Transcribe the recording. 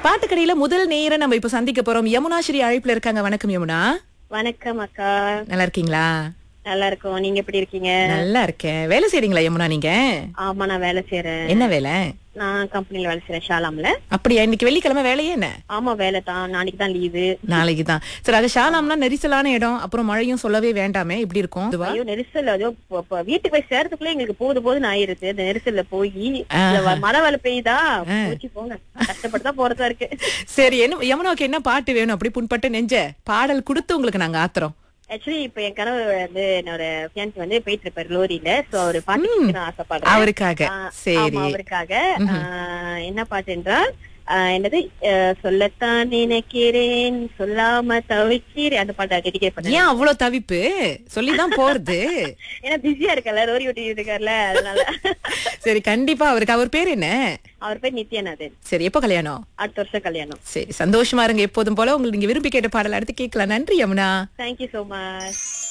பாட்டுக்கடையில முதல் நேர நம்ம இப்ப சந்திக்க போறோம் யமுனா ஸ்ரீ அழைப்புல இருக்காங்க வணக்கம் யமுனா வணக்கம் அக்கா நல்லா இருக்கீங்களா நல்லா இருக்கோம் நீங்க எப்படி இருக்கீங்க நல்லா இருக்கேன் வேலை செய்றீங்களா யமுனா நீங்க ஆமா நான் வேலை செய்யறேன் என்ன வேலை நான் கம்பெனில வேலை செய்யறேன் ஷாலாம்ல அப்படியா இன்னைக்கு வெள்ளிக்கிழமை வேலையே என்ன ஆமா வேலை தான் நாளைக்கு தான் லீவு நாளைக்கு தான் சரி அது ஷாலாம்னா நெரிசலான இடம் அப்புறம் மழையும் சொல்லவே வேண்டாமே இப்படி இருக்கும் இதுவா? ஐயோ நெரிசல் அதோ ப- ப- வீட்டுக்கு போய் சேர்றதுக்குள்ள எங்களுக்கு போது போதுன்னு ஆயிருது இந்த நெரிசல்ல போய் இந்த வ- மழை வேலை பெய்யுதா போச்சு போங்க கஷ்டப்பட்டு தான் போறதா இருக்கு சரி என்ன யமுனாவுக்கு என்ன பாட்டு வேணும் அப்படி புண்பட்டு நெஞ்ச பாடல் கொடுத்து உங்களுக்கு நாங்க ஆத்துறோம் ஆக்சுவலி இப்ப என் கனவு வந்து என்னோட ஃபியான்ஸ் வந்து போயிட்டு இருப்பாரு லோரியில சோ அவரு பாட்டு கேட்க நான் ஆசைப்படுறேன் அவருக்காக ஆ, சரி ஆமா, அவருக்காக ஆ, என்ன பாட்டு என்றால் ஆ, என்னது ஆ, சொல்லத்தான் நினைக்கிறேன் சொல்லாம தவிக்கிறேன் அந்த பாட்டை டெடிகேட் பண்ணேன் ஏன் அவ்வளவு தவிப்பு சொல்லிதான் போறது ஏன்னா பிஸியா இருக்கல ரோரி ஓட்டி இருக்கார்ல அதனால சரி கண்டிப்பா அவருக்கு அவர் பேர் என்ன அவர் பேர் நித்யானந்தன் சரி எப்போ கல்யாணம் அடுத்த வருஷம் கல்யாணம் சரி சந்தோஷமா இருங்க எப்போதும் போல உங்களுக்கு நீங்க விரும்பி கேட்ட பாடல் அடுத்து கேட்கலாம் நன்றி யமுனா தேங்க்யூ சோ மச்